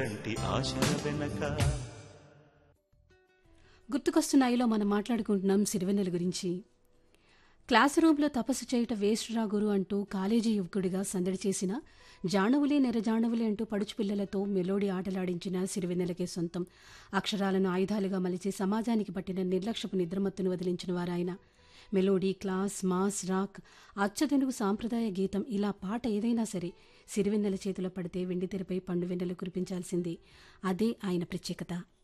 కంటి ఆశల వెనక గుర్తుకొస్తున్నాయిలో మనం మాట్లాడుకుంటున్నాం సిరివెన్నెల గురించి క్లాస్ రూమ్లో తపస్సు చేయట వేస్ట్ రా గురు అంటూ కాలేజీ యువకుడిగా సందడి చేసిన జానవులే నెరజానవులే అంటూ పడుచు పిల్లలతో మెలోడీ ఆటలాడించిన సిరివెన్నెలకే సొంతం అక్షరాలను ఆయుధాలుగా మలిచి సమాజానికి పట్టిన నిర్లక్ష్యపు నిద్రమత్తును వదిలించిన వారాయన మెలోడీ క్లాస్ మాస్ రాక్ అచ్చతెనుగు సాంప్రదాయ గీతం ఇలా పాట ఏదైనా సరే సిరివెన్నెల చేతిలో పడితే వెండితెరపై పండు వెన్నెలు కురిపించాల్సిందే అదే ఆయన ప్రత్యేకత